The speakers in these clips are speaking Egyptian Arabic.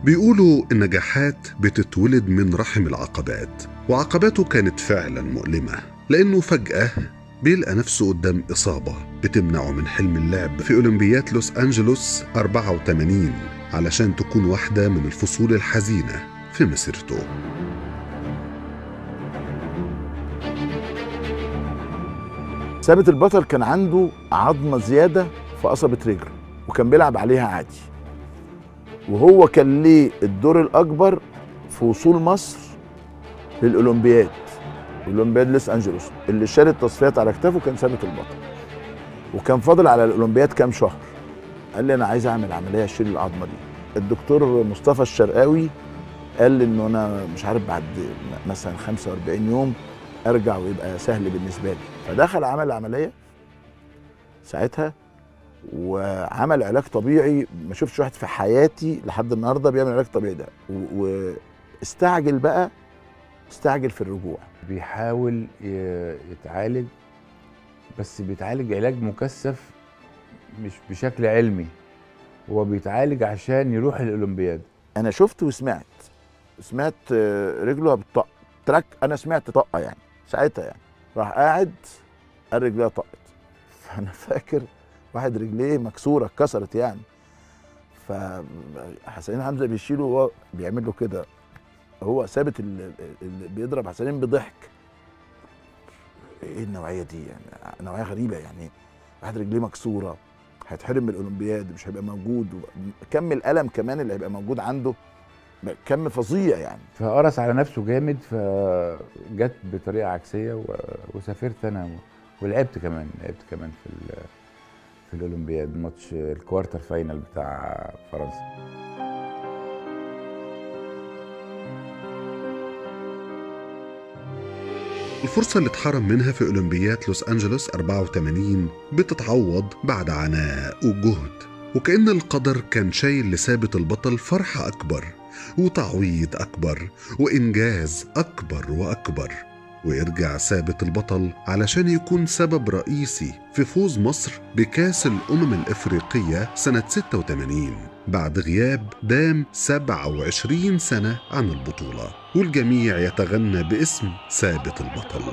بيقولوا النجاحات بتتولد من رحم العقبات وعقباته كانت فعلا مؤلمة لأنه فجأة بيلقى نفسه قدام إصابة بتمنعه من حلم اللعب في أولمبياد لوس أنجلوس 84 علشان تكون واحدة من الفصول الحزينة في مسيرته ثابت البطل كان عنده عظمه زياده في قصبه رجله وكان بيلعب عليها عادي وهو كان ليه الدور الاكبر في وصول مصر للاولمبياد اولمبياد لوس انجلوس اللي شال التصفيات على كتافه كان ثابت البطل وكان فاضل على الاولمبياد كام شهر قال لي انا عايز اعمل عمليه اشيل العظمه دي الدكتور مصطفى الشرقاوي قال لي انه انا مش عارف بعد مثلا 45 يوم ارجع ويبقى سهل بالنسبه لي فدخل عمل عمليه ساعتها وعمل علاج طبيعي ما شفتش واحد في حياتي لحد النهارده بيعمل علاج طبيعي ده و- واستعجل بقى استعجل في الرجوع بيحاول ي- يتعالج بس بيتعالج علاج مكثف مش بشكل علمي هو بيتعالج عشان يروح الاولمبياد انا شفت وسمعت سمعت آه، رجله بتطق تراك انا سمعت طقه يعني ساعتها يعني راح قاعد قال رجليها طقت فانا فاكر واحد رجليه مكسوره اتكسرت يعني فحسين حمزه بيشيله وهو بيعمل له كده هو ثابت اللي اللي بيضرب حسين بضحك ايه النوعيه دي يعني نوعيه غريبه يعني واحد رجليه مكسوره هيتحرم من الاولمبياد مش هيبقى موجود كم الالم كمان اللي هيبقى موجود عنده كم فظيع يعني فقرص على نفسه جامد فجت بطريقه عكسيه و... وسافرت انا و... ولعبت كمان لعبت كمان في ال... في الاولمبياد ماتش الكوارتر فاينل بتاع فرنسا الفرصة اللي اتحرم منها في أولمبياد لوس أنجلوس 84 بتتعوض بعد عناء وجهد وكأن القدر كان شايل لثابت البطل فرحة أكبر وتعويض أكبر وإنجاز أكبر وأكبر ويرجع ثابت البطل علشان يكون سبب رئيسي في فوز مصر بكاس الأمم الإفريقية سنة 86 بعد غياب دام 27 سنة عن البطولة والجميع يتغنى باسم ثابت البطل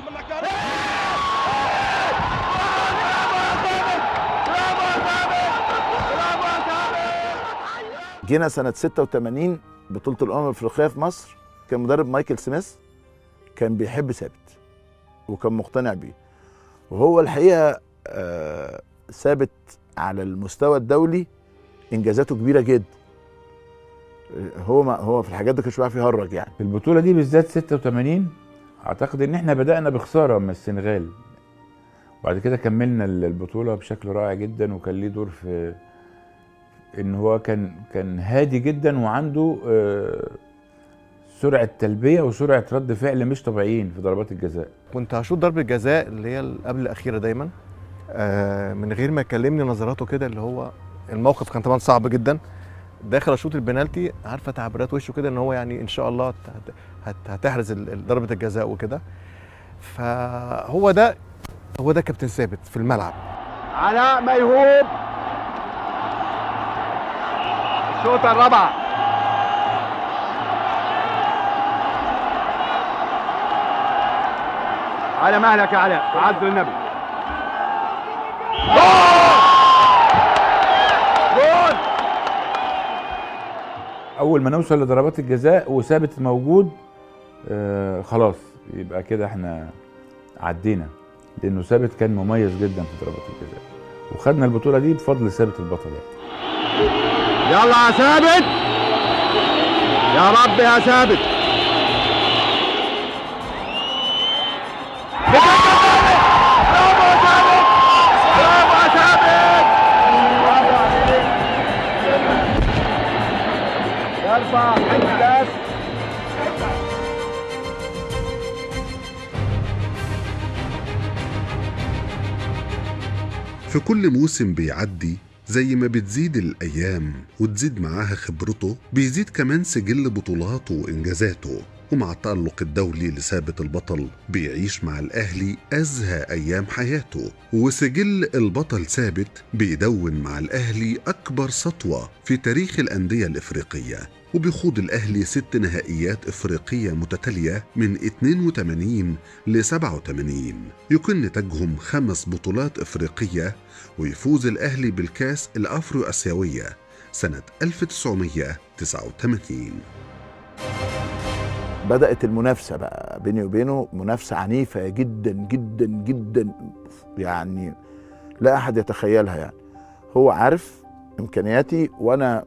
جينا سنة 86 بطولة الأمم الأفريقية في مصر كان مدرب مايكل سميث كان بيحب ثابت وكان مقتنع بيه وهو الحقيقة آه، ثابت على المستوى الدولي إنجازاته كبيرة جدا آه، هو ما هو في الحاجات دي كانش بيعرف يهرج يعني في البطوله دي بالذات 86 اعتقد ان احنا بدانا بخساره من السنغال وبعد كده كملنا البطوله بشكل رائع جدا وكان ليه دور في ان هو كان كان هادي جدا وعنده آه، سرعه تلبيه وسرعه رد فعل مش طبيعيين في ضربات الجزاء كنت هشوط ضربة جزاء اللي هي ال- قبل الأخيرة دايما آه من غير ما يكلمني نظراته كده اللي هو الموقف كان طبعا صعب جدا داخل اشوط البنالتي عارفه تعبيرات وشه كده ان هو يعني ان شاء الله هت- هت- هتحرز ال- ال- ضربه الجزاء وكده فهو ده هو ده كابتن ثابت في الملعب علاء ميهوب الشوطة الرابعة على مهلك يا علاء عبد النبي جول اول ما نوصل لضربات الجزاء وثابت موجود آه خلاص يبقى كده احنا عدينا لانه ثابت كان مميز جدا في ضربات الجزاء وخدنا البطوله دي بفضل ثابت البطل يعني. يلا يا ثابت يا رب يا ثابت برافو يا ثابت برافو يا ثابت يرفع الكاس في كل موسم بيعدي زي ما بتزيد الأيام وتزيد معاها خبرته بيزيد كمان سجل بطولاته وإنجازاته ومع التألق الدولي لثابت البطل بيعيش مع الأهلي أزهى أيام حياته وسجل البطل ثابت بيدون مع الأهلي أكبر سطوة في تاريخ الأندية الإفريقية وبيخوض الأهلي ست نهائيات إفريقية متتالية من 82 ل 87 يكون نتاجهم خمس بطولات إفريقية ويفوز الأهلي بالكاس الأفرو أسيوية سنة 1989 بدات المنافسه بقى بيني وبينه منافسه عنيفه جدا جدا جدا يعني لا احد يتخيلها يعني هو عارف امكانياتي وانا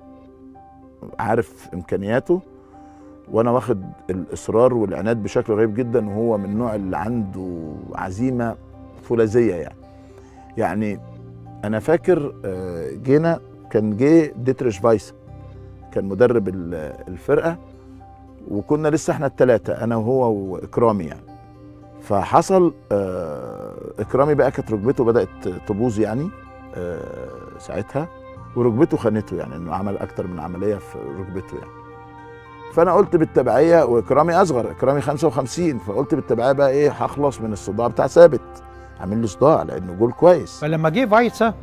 عارف امكانياته وانا واخد الاصرار والعناد بشكل رهيب جدا وهو من النوع اللي عنده عزيمه فولاذيه يعني يعني انا فاكر آه، جينا كان جه ديتريش فايس كان مدرب ال- الفرقه وكنا لسه احنا الثلاثه انا وهو واكرامي يعني فحصل آه، اكرامي بقى كانت ركبته بدات تبوظ يعني آه، ساعتها وركبته خانته يعني انه عمل اكتر من عمليه في ركبته يعني فانا قلت بالتبعيه واكرامي اصغر اكرامي 55 فقلت بالتبعيه بقى ايه هخلص من الصداع بتاع ثابت عامل له صداع لانه جول كويس فلما جه فايتسا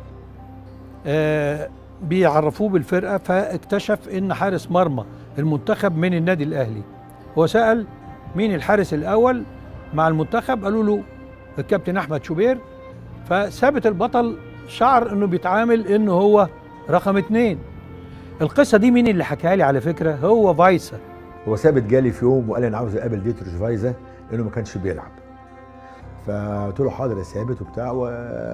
آه بيعرفوه بالفرقه فاكتشف ان حارس مرمى المنتخب من النادي الاهلي هو سال مين الحارس الاول مع المنتخب قالوا له الكابتن احمد شوبير فثابت البطل شعر انه بيتعامل انه هو رقم اتنين القصه دي مين اللي حكاها لي على فكره هو فايسا هو ثابت جالي في يوم وقال لي انا عاوز اقابل ديتروش فايزا لانه ما كانش بيلعب فقلت له حاضر يا ثابت وبتاع و...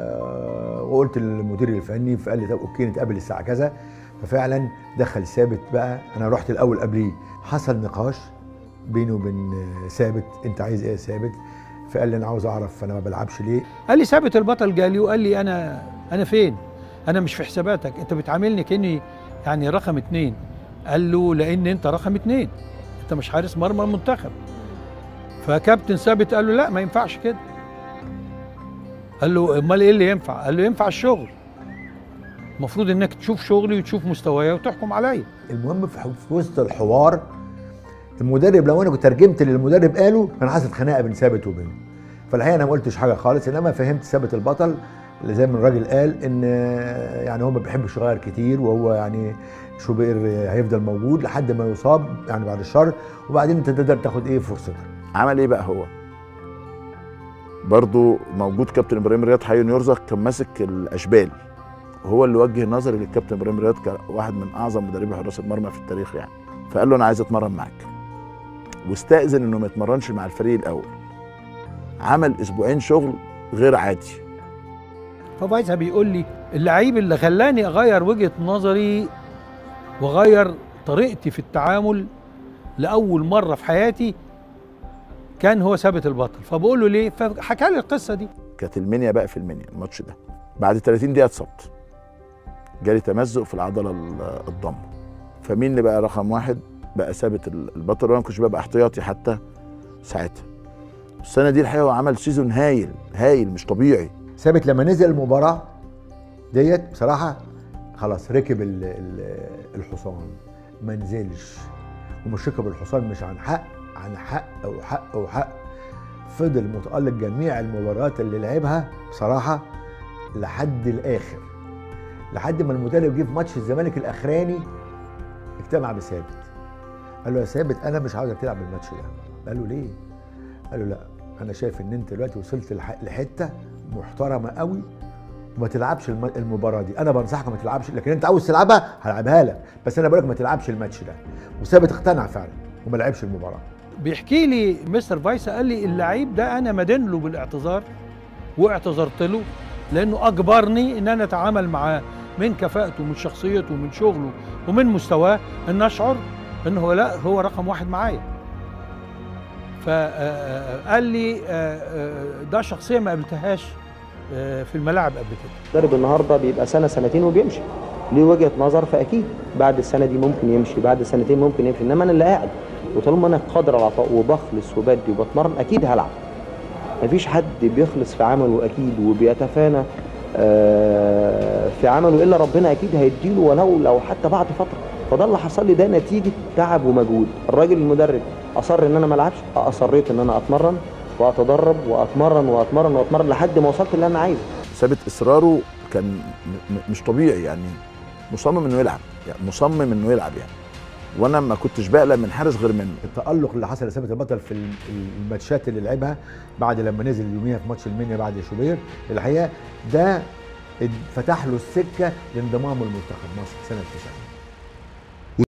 وقلت للمدير الفني فقال لي طب اوكي نتقابل الساعه كذا ففعلا دخل ثابت بقى انا رحت الاول قبليه حصل نقاش بيني وبين ثابت انت عايز ايه يا ثابت فقال لي انا عاوز اعرف انا ما بلعبش ليه قال لي ثابت البطل جالي وقال لي انا انا فين انا مش في حساباتك انت بتعاملني كاني يعني رقم اتنين قال له لان انت رقم اتنين انت مش حارس مرمى المنتخب فكابتن ثابت قال له لا ما ينفعش كده قال له امال ايه اللي ينفع قال له ينفع الشغل المفروض انك تشوف شغلي وتشوف مستواي وتحكم عليا المهم في في وسط الحوار المدرب لو انا كنت ترجمت اللي المدرب قاله كان حصلت خناقه بين ثابت وبينه فالحقيقه انا ما قلتش حاجه خالص انما فهمت ثابت البطل اللي زي ما الراجل قال ان يعني هو ما بيحبش يغير كتير وهو يعني شوبير هيفضل موجود لحد ما يصاب يعني بعد الشر وبعدين انت تقدر تاخد ايه فرصتك عمل ايه بقى هو برضو موجود كابتن ابراهيم رياض حي يرزق كان ماسك الاشبال وهو اللي وجه نظري للكابتن ابراهيم رياض كواحد من اعظم مدربي حراس المرمى في التاريخ يعني فقال له انا عايز اتمرن معاك واستاذن انه ما يتمرنش مع الفريق الاول عمل اسبوعين شغل غير عادي ففايسا بيقول لي اللعيب اللي خلاني اغير وجهه نظري واغير طريقتي في التعامل لاول مره في حياتي كان هو ثابت البطل فبقول له ليه فحكى لي القصه دي كانت المنيا بقى في المنيا الماتش ده بعد 30 دقيقه اتصبت جالي تمزق في العضله ال- الضم فمين اللي بقى رقم واحد بقى ثابت ال- البطل وانا ما كنتش ببقى احتياطي حتى ساعتها السنه دي الحقيقه هو عمل سيزون هايل هايل مش طبيعي ثابت لما نزل المباراه ديت بصراحه خلاص ركب ال- ال- الحصان ما نزلش ومش ركب الحصان مش عن حق عن حق وحق وحق فضل متألق جميع المباريات اللي لعبها بصراحه لحد الاخر لحد ما المدرب جه في ماتش الزمالك الاخراني اجتمع بثابت قال له يا ثابت انا مش عاوزك تلعب الماتش ده قال له ليه قال له لا انا شايف ان انت دلوقتي وصلت لح- لحته محترمه قوي وما تلعبش الم- المباراه دي انا بنصحك ما تلعبش لكن انت عاوز تلعبها هلعبها لك بس انا بقول لك ما تلعبش الماتش ده وثابت اقتنع فعلا وما لعبش المباراه بيحكي لي مستر فايسا قال لي اللعيب ده انا مدين له بالاعتذار واعتذرت له لانه اجبرني ان انا اتعامل معاه من كفاءته ومن شخصيته ومن شغله ومن مستواه ان اشعر ان هو لا هو رقم واحد معايا فقال لي آه، آه، ده شخصيه ما قابلتهاش آه، في الملاعب قبل كده المدرب النهارده بيبقى سنه سنتين وبيمشي ليه وجهه نظر فاكيد بعد السنه دي ممكن يمشي بعد سنتين ممكن يمشي انما انا اللي قاعد وطالما انا قادر على العطاء وبخلص وبدي وبتمرن اكيد هلعب مفيش حد بيخلص في عمله اكيد وبيتفانى آه، في عمله الا ربنا اكيد هيديله ولو لو حتى بعد فتره فده اللي حصل لي ده نتيجه تعب ومجهود الراجل المدرب اصر ان انا ما العبش اصريت ان انا اتمرن واتدرب واتمرن واتمرن واتمرن لحد ما وصلت اللي انا عايزه ثابت اصراره كان م- م- مش طبيعي يعني مصمم انه يلعب يعني مصمم انه يلعب يعني وانا ما كنتش بقلق من حارس غير منه التألق اللي حصل لثابت البطل في ال- ال- الماتشات اللي لعبها بعد لما نزل يوميها في ماتش المنيا بعد شوبير الحقيقه ده فتح له السكه لانضمامه لمنتخب مصر سنه 90